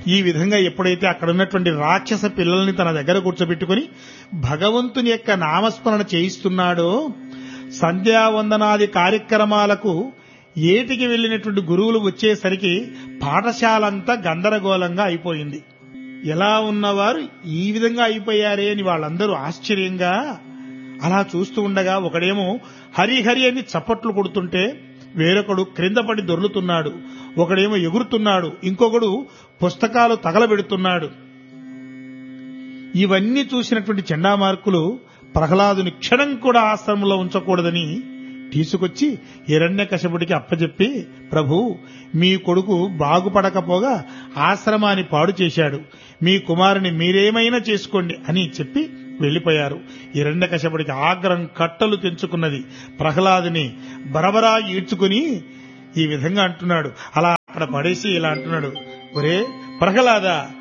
ఈ విధంగా ఎప్పుడైతే అక్కడ ఉన్నటువంటి రాక్షస పిల్లల్ని తన దగ్గర కూర్చోబెట్టుకుని భగవంతుని యొక్క నామస్మరణ చేయిస్తున్నాడో సంధ్యావందనాది కార్యక్రమాలకు ఏటికి వెళ్ళినటువంటి గురువులు వచ్చేసరికి పాఠశాలంతా గందరగోళంగా అయిపోయింది ఎలా ఉన్నవారు ఈ విధంగా అయిపోయారే అని వాళ్ళందరూ ఆశ్చర్యంగా అలా చూస్తూ ఉండగా ఒకడేమో హరిహరి అని చప్పట్లు కొడుతుంటే వేరొకడు క్రింద పడి దొర్లుతున్నాడు ఒకడేమో ఎగురుతున్నాడు ఇంకొకడు పుస్తకాలు తగలబెడుతున్నాడు ఇవన్నీ చూసినటువంటి చండామార్కులు ప్రహ్లాదుని క్షణం కూడా ఆశ్రమంలో ఉంచకూడదని తీసుకొచ్చి హిరణ్యకశపుడికి అప్పచెప్పి ప్రభు మీ కొడుకు బాగుపడకపోగా ఆశ్రమాన్ని పాడు చేశాడు మీ కుమారుని మీరేమైనా చేసుకోండి అని చెప్పి వెళ్లిపోయారు హిరణ్యకశపుడికి ఆగ్రహం కట్టలు తెంచుకున్నది ప్రహ్లాదుని బరబరా ఈడ్చుకుని ఈ విధంగా అంటున్నాడు అలా అక్కడ పడేసి ఇలా అంటున్నాడు ఒరే ప్రహ్లాద